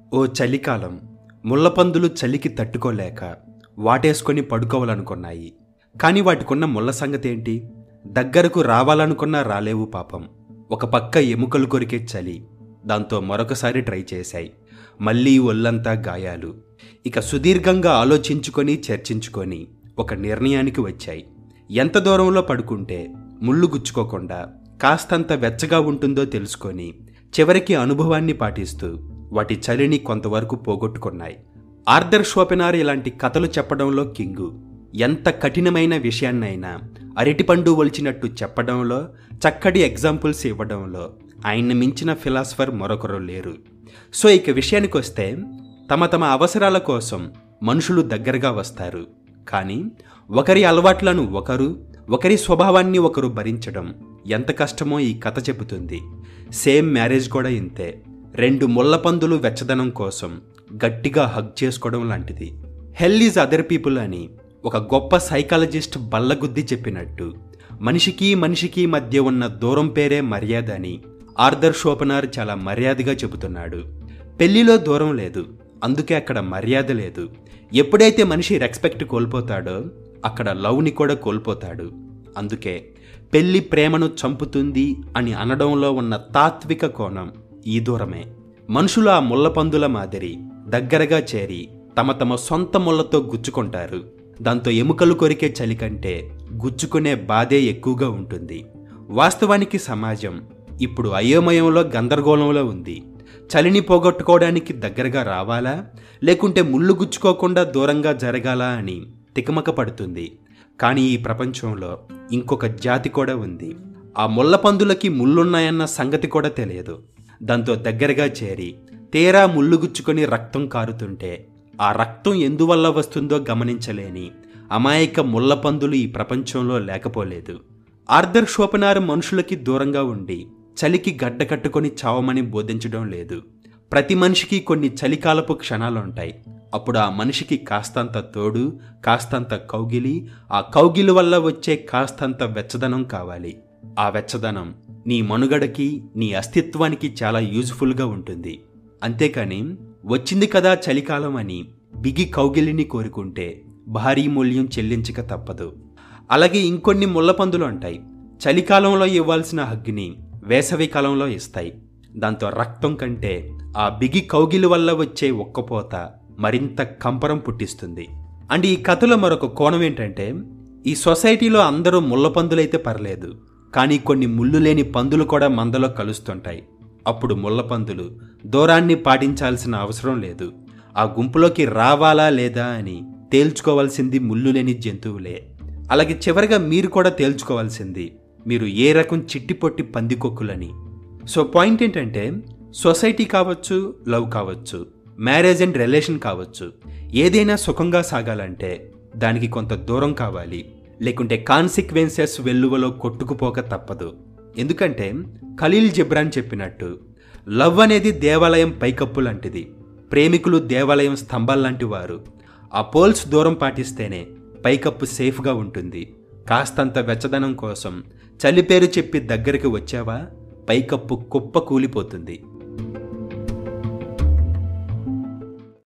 ఓ చలికాలం ముళ్ళపందులు చలికి తట్టుకోలేక వాటేసుకొని పడుకోవాలనుకున్నాయి కానీ వాటికున్న ముళ్ళ సంగతి ఏంటి దగ్గరకు రావాలనుకున్నా రాలేవు పాపం ఒక పక్క ఎముకలు కొరికే చలి దాంతో మరొకసారి ట్రై చేశాయి మళ్ళీ ఒళ్ళంతా గాయాలు ఇక సుదీర్ఘంగా ఆలోచించుకొని చర్చించుకొని ఒక నిర్ణయానికి వచ్చాయి ఎంత దూరంలో పడుకుంటే ముళ్ళు గుచ్చుకోకుండా కాస్తంత వెచ్చగా ఉంటుందో తెలుసుకొని చివరికి అనుభవాన్ని పాటిస్తూ వాటి చలిని కొంతవరకు పోగొట్టుకున్నాయి ఆర్థర్ షోపెనార్ ఇలాంటి కథలు చెప్పడంలో కింగు ఎంత కఠినమైన విషయాన్నైనా అరటిపండు ఒలిచినట్టు చెప్పడంలో చక్కటి ఎగ్జాంపుల్స్ ఇవ్వడంలో ఆయన్ని మించిన ఫిలాసఫర్ మరొకరు లేరు సో ఇక విషయానికి వస్తే తమ తమ అవసరాల కోసం మనుషులు దగ్గరగా వస్తారు కానీ ఒకరి అలవాట్లను ఒకరు ఒకరి స్వభావాన్ని ఒకరు భరించడం ఎంత కష్టమో ఈ కథ చెబుతుంది సేమ్ మ్యారేజ్ కూడా ఇంతే రెండు ముళ్ళపందులు వెచ్చదనం కోసం గట్టిగా హగ్ చేసుకోవడం లాంటిది హెల్ ఈజ్ అదర్ పీపుల్ అని ఒక గొప్ప సైకాలజిస్ట్ బల్లగుద్ది చెప్పినట్టు మనిషికి మనిషికి మధ్య ఉన్న దూరం పేరే మర్యాద అని ఆర్థర్ షోపనార్ చాలా మర్యాదగా చెబుతున్నాడు పెళ్లిలో దూరం లేదు అందుకే అక్కడ మర్యాద లేదు ఎప్పుడైతే మనిషి రెస్పెక్ట్ కోల్పోతాడో అక్కడ లవ్ని కూడా కోల్పోతాడు అందుకే పెళ్లి ప్రేమను చంపుతుంది అని అనడంలో ఉన్న తాత్విక కోణం ఈ దూరమే మనుషులు ఆ ముళ్ళపందుల మాదిరి దగ్గరగా చేరి తమ తమ సొంత ముళ్ళతో గుచ్చుకుంటారు దాంతో ఎముకలు కొరికే చలి కంటే గుచ్చుకునే బాధే ఎక్కువగా ఉంటుంది వాస్తవానికి సమాజం ఇప్పుడు అయోమయంలో గందరగోళంలో ఉంది చలిని పోగొట్టుకోవడానికి దగ్గరగా రావాలా లేకుంటే ముళ్ళు గుచ్చుకోకుండా దూరంగా జరగాలా అని తికమక పడుతుంది కానీ ఈ ప్రపంచంలో ఇంకొక జాతి కూడా ఉంది ఆ ముళ్ళపందులకి ముళ్ళున్నాయన్న సంగతి కూడా తెలియదు దాంతో దగ్గరగా చేరి తీరా ముళ్ళు గుచ్చుకొని రక్తం కారుతుంటే ఆ రక్తం ఎందువల్ల వస్తుందో గమనించలేని అమాయక ముళ్ళపందులు ఈ ప్రపంచంలో లేకపోలేదు ఆర్థర్ షోపనార్ మనుషులకి దూరంగా ఉండి చలికి గడ్డ కట్టుకొని చావమని బోధించడం లేదు ప్రతి మనిషికి కొన్ని చలికాలపు క్షణాలుంటాయి అప్పుడు ఆ మనిషికి కాస్తంత తోడు కాస్తంత కౌగిలి ఆ కౌగిలి వల్ల వచ్చే కాస్తంత వెచ్చదనం కావాలి ఆ వెచ్చదనం నీ మనుగడకి నీ అస్తిత్వానికి చాలా యూజ్ఫుల్గా ఉంటుంది అంతేకాని వచ్చింది కదా చలికాలం అని బిగి కౌగిలిని కోరుకుంటే భారీ మూల్యం చెల్లించక తప్పదు అలాగే ఇంకొన్ని ముళ్ళపందులు ఉంటాయి చలికాలంలో ఇవ్వాల్సిన హగ్గిని వేసవి కాలంలో ఇస్తాయి దాంతో రక్తం కంటే ఆ బిగి కౌగిలి వల్ల వచ్చే ఒక్కపోత మరింత కంపరం పుట్టిస్తుంది అండ్ ఈ కథలో మరొక కోణం ఏంటంటే ఈ సొసైటీలో అందరూ ముళ్ళపందులైతే పర్లేదు కానీ కొన్ని ముళ్ళు లేని పందులు కూడా మందలో కలుస్తుంటాయి అప్పుడు ముళ్ళపందులు దూరాన్ని పాటించాల్సిన అవసరం లేదు ఆ గుంపులోకి రావాలా లేదా అని తేల్చుకోవాల్సింది ముళ్ళు లేని జంతువులే అలాగే చివరిగా మీరు కూడా తేల్చుకోవాల్సింది మీరు ఏ రకం చిట్టిపొట్టి పందికొక్కులని సో పాయింట్ ఏంటంటే సొసైటీ కావచ్చు లవ్ కావచ్చు మ్యారేజ్ అండ్ రిలేషన్ కావచ్చు ఏదైనా సుఖంగా సాగాలంటే దానికి కొంత దూరం కావాలి లేకుంటే కాన్సిక్వెన్సెస్ వెల్లువలో కొట్టుకుపోక తప్పదు ఎందుకంటే ఖలీల్ జిబ్రాన్ చెప్పినట్టు లవ్ అనేది దేవాలయం పైకప్పు లాంటిది ప్రేమికులు దేవాలయం స్తంభాల్లాంటి వారు ఆ పోల్స్ దూరం పాటిస్తేనే పైకప్పు సేఫ్గా ఉంటుంది కాస్తంత వెచ్చదనం కోసం చలిపేరు చెప్పి దగ్గరికి వచ్చావా పైకప్పు కుప్ప కూలిపోతుంది